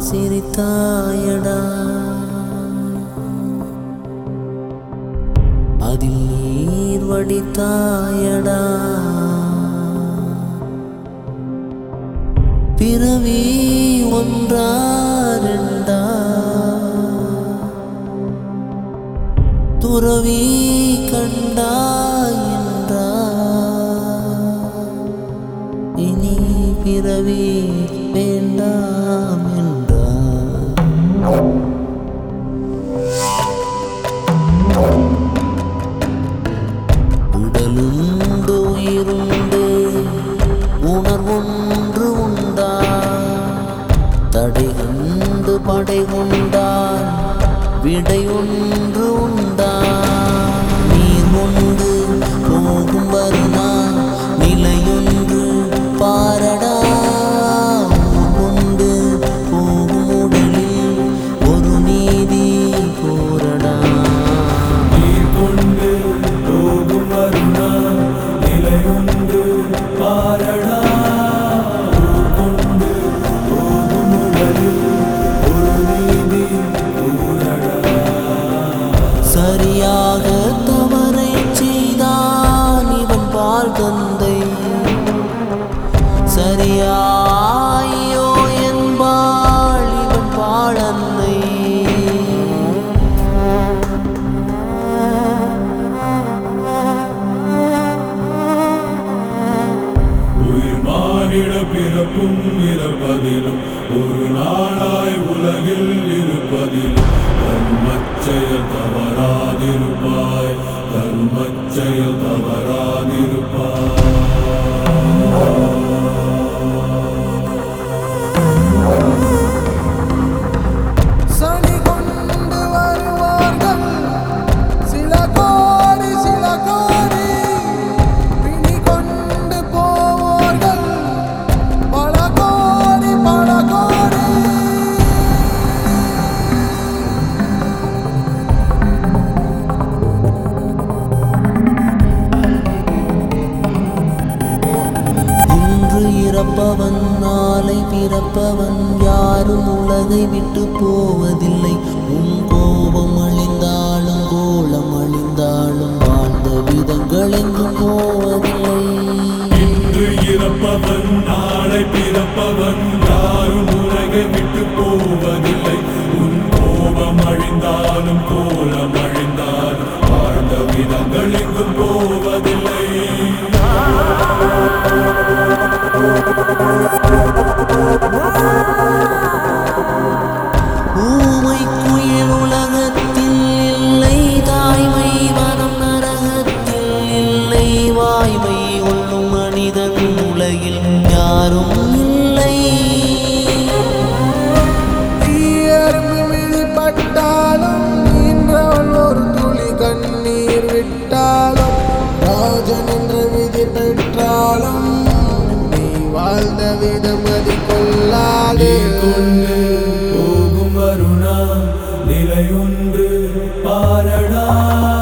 சிரித்தாயடா அதில் நீர் வடித்தாயடா பிறவி ஒன்றா ரெண்டா துறவி கண்டாய் என்றா இனி பிறவி வேண்டாம் என்றா உடலுண்டு உயிருண்டு உணர்வொன்று உண்டா தடை கண்டு படை கொண்டான் விடை ஒன்று உண்டா நீர் கொண்டு போகும் வருநாள் நிலையொன்று பாரடா ஊர் கொண்டு போகும் உடலில் ஒரு நீதி போரடா நீர் கொண்டு போகும் வருணால் நிலையொன்று பாரடா ஊர் கொண்டு போகும் உடலில் ஒரு நீதி கூறடா சரியாக தவறை செய்தான் இவன் பால் தந்தை சரியாயோ என்பாள் இவன் பாழன்னை உயிர் மானிட பிறப்பும் இறப்பதிலும் ஒரு நாளாய் உலகில் இருப்பதிலும் தர்மச்செயல் தவறாதிருப்பாய் தர்மச்செயல் தவறாதிருப்பாய் சனி கொண்டு வருவார்கள் சில கோடி சில கோடி பிணி கொண்டு போவார்கள் பல கோடி பல கோடி இன்று இறப்பவன் நாளை பிறப்பவன் யாரும் உலகை விட்டு போவதில்லை உன் கோபம் அழிந்தாலும் கோலம் அழிந்தாலும் வாழ்ந்த விதங்கள் எங்கும் போவதில்லை இன்று இறப்பவன் நாளை பிறப்பவன் யாரும் உலகை விட்டு போவதில்லை உன் கோபம் அழிந்தாலும் கோலம் அழிந்தாலும் வாழ்ந்த விதங்கள் எங்கும் போவதில்லை ஊமை குயில் உலகத்தில் இல்லை தாய்மை வனம் நரகத்தில் இல்லை வாய்மை கொள்ளும் மனிதன் உலகில் யாரும் இல்லை தீயர்ந்து வெளிப்பட்டாலும் நீன்றவள் ஒரு துளி கண்ணீர் விட்டாலும் ராஜன் என்ற விதி பெற்றாலும் நீ வாழ்ந்த விதம் அது கொள்ளாதே கொண்டு போகும் வருணா நிலையொன்று பாரடா